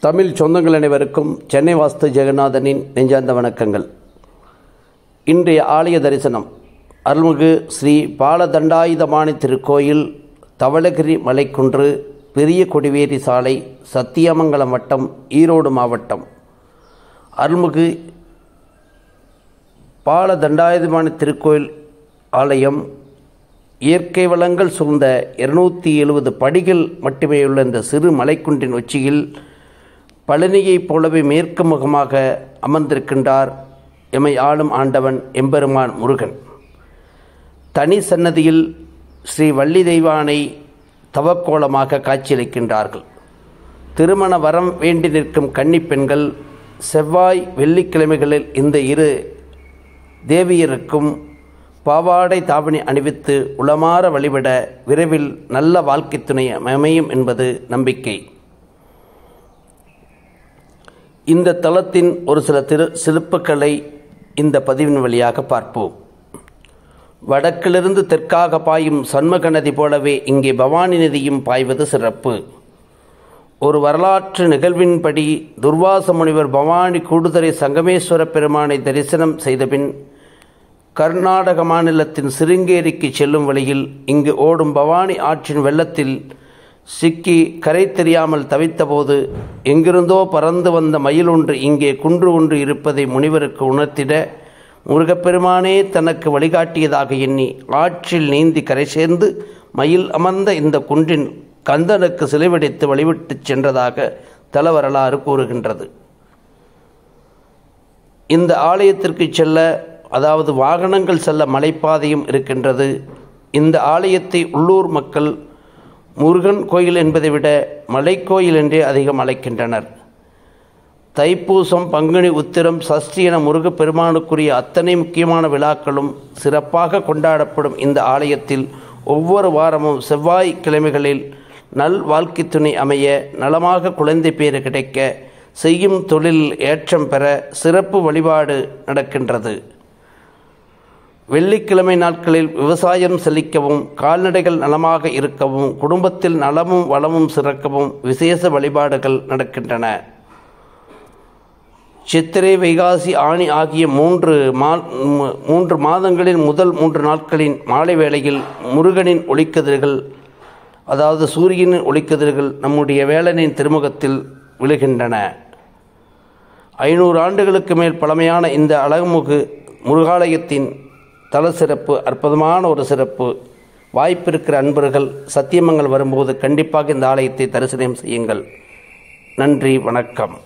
தமிழ் சொந்தங்கள் அனைவருக்கும் சென்னை வாஸ்து ஜெகநாதனின் நெஞ்சார்ந்த வணக்கங்கள் இன்றைய ஆலய தரிசனம் அருள்மிகு ஸ்ரீ பாலதண்டாயுதபாணி திருக்கோயில் தவளகிரி மலைக்குன்று பெரிய கொடிவேரி சாலை சத்தியமங்கலம் வட்டம் ஈரோடு மாவட்டம் அருள்மிகு பாலதண்டாயுதபாணி திருக்கோயில் ஆலயம் இயற்கை வளங்கள் சூழ்ந்த இருநூற்றி எழுபது படிகள் மட்டுமே உள்ள இந்த சிறு மலைக்குன்றின் உச்சியில் பழனியைப் போலவே மேற்கு முகமாக அமர்ந்திருக்கின்றார் எமை ஆளும் ஆண்டவன் எம்பெருமான் முருகன் தனி சன்னதியில் ஸ்ரீ வள்ளி தெய்வானை தவக்கோலமாக காட்சியளிக்கின்றார்கள் திருமண வரம் வேண்டி நிற்கும் கன்னிப் பெண்கள் செவ்வாய் வெள்ளிக்கிழமைகளில் இந்த இரு தேவியருக்கும் பாவாடை தாவணி அணிவித்து உளமாற வழிபட விரைவில் நல்ல வாழ்க்கை துணை அமையும் என்பது நம்பிக்கை இந்த தளத்தின் ஒரு சில திரு சிறப்புகளை இந்த பதிவின் வழியாக பார்ப்போம் வடக்கிலிருந்து தெற்காக பாயும் சண்முக நதி போலவே இங்கே பவானி நதியும் பாய்வது சிறப்பு ஒரு வரலாற்று நிகழ்வின்படி துர்வாச முனிவர் பவானி கூடுதுறை சங்கமேஸ்வர பெருமானை தரிசனம் செய்தபின் கர்நாடக மாநிலத்தின் சிருங்கேரிக்கு செல்லும் வழியில் இங்கு ஓடும் பவானி ஆற்றின் வெள்ளத்தில் சிக்கி கரை தெரியாமல் தவித்தபோது எங்கிருந்தோ பறந்து வந்த மயில் ஒன்று இங்கே குன்று ஒன்று இருப்பதை முனிவருக்கு உணர்த்திட முருகப்பெருமானே தனக்கு வழிகாட்டியதாக எண்ணி ஆற்றில் நீந்தி கரை சேர்ந்து மயில் அமர்ந்த இந்த குன்றின் கந்தனுக்கு சிலைவடித்து வழிவிட்டுச் சென்றதாக தல வரலாறு கூறுகின்றது இந்த ஆலயத்திற்கு செல்ல அதாவது வாகனங்கள் செல்ல மலைப்பாதையும் இருக்கின்றது இந்த ஆலயத்தை உள்ளூர் மக்கள் முருகன் கோயில் என்பதை விட மலைக்கோயில் என்றே அதிகம் அழைக்கின்றனர் தைப்பூசம் பங்குனி உத்திரம் சஷ்டி என முருகப்பெருமானுக்குரிய அத்தனை முக்கியமான விழாக்களும் சிறப்பாக கொண்டாடப்படும் இந்த ஆலயத்தில் ஒவ்வொரு வாரமும் செவ்வாய் கிழமைகளில் நல் வாழ்க்கை துணை அமைய நலமாக குழந்தை பேறு கிடைக்க செய்யும் தொழில் ஏற்றம் பெற சிறப்பு வழிபாடு நடக்கின்றது வெள்ளிக்கிழமை நாட்களில் விவசாயம் செழிக்கவும் கால்நடைகள் நலமாக இருக்கவும் குடும்பத்தில் நலமும் வளமும் சிறக்கவும் விசேஷ வழிபாடுகள் நடக்கின்றன சித்திரை வைகாசி ஆணி ஆகிய மூன்று மா மூன்று மாதங்களின் முதல் மூன்று நாட்களின் மாலை வேளையில் முருகனின் ஒளிக்கதிர்கள் அதாவது சூரியனின் ஒளிக்கதிர்கள் நம்முடைய வேலனின் திருமுகத்தில் விழுகின்றன ஐநூறு ஆண்டுகளுக்கு மேல் பழமையான இந்த அழகுமுகு முருகாலயத்தின் தல சிறப்பு அற்புதமான ஒரு சிறப்பு வாய்ப்பிருக்கிற அன்பர்கள் சத்தியமங்கள் வரும்போது கண்டிப்பாக இந்த ஆலயத்தை தரிசனம் செய்யுங்கள் நன்றி வணக்கம்